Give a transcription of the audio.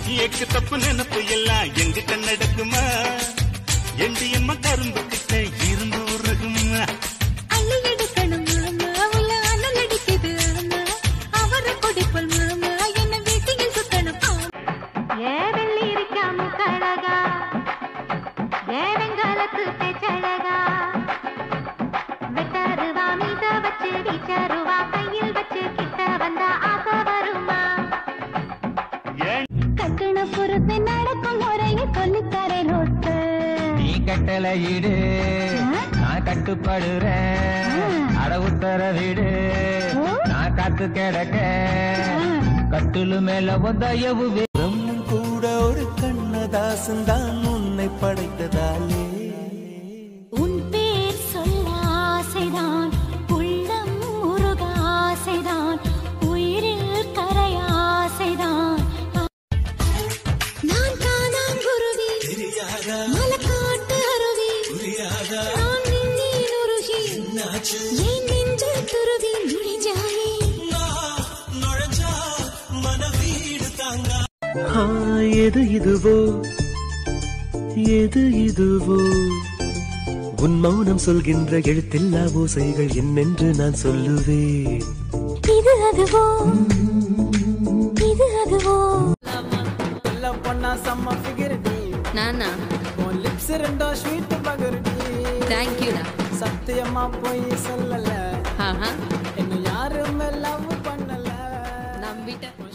egg தப்பு நினப்பு எல்லாம் எங்கிட்ட நடக்குமா எண்டியம்மா கரும்பு கிட்ட இருந்து உருகுமா அள்ளி எடுக்கணும் மாமா உள்ள அனல் அடிக்குது ஆமா அவரை கொடிப்பல் மாமா என்ன வீட்டில் சுத்தணும் ஏ வெள்ளி இருக்காம கழகா ஏ வெங்காலத்து பேச்சழகா வெட்டருவா மீத வச்சு வீச்சருவா கையில் வச்சு கிட்ட வந்தா ஆசை வருமா ஏன் கட்டுன பொறுத்து நடக்கும் முறையை சொல்லித்தரேன் ரோட்டு நீ கட்டளை இடு நான் கட்டுப்படுறேன் அட உத்தர வீடு நான் காத்து கிடக்க கட்டுலு மேல உதயவு பிரம்மன் கூட ஒரு கண்ணதாசன் தான் உன்னை படைத்ததாலே உன் பேர் சொல்ல ஆசைதான் உள்ளம் முருக ஆசைதான் உயிரில் கரை ஆசைதான் நான் காணாங்குருவி மலக்காட்டு அருவி நான் நின்னேன் உருகி என் நெஞ்சில் துருவி நுழைஞ்சாயே ஆ, எது இதுவோ எது இதுவோ உன் மௌனம் சொல்கின்ற எழுத்தில்லா ஓசைகள் என்னென்று நான் சொல்லுவேன் இது அதுவோ இது அதுவோ நல்ல பொண்ணா செம்ம ஃபிகர் நானா உன் லிப்ஸ் ரெண்டும் ஸ்வீட் பகர் தேங்க்யூடா சத்தியமா போய் சொல்லல ஆஹா என்ன யாருமே லவ் பண்ணல நம்பிட்டேன்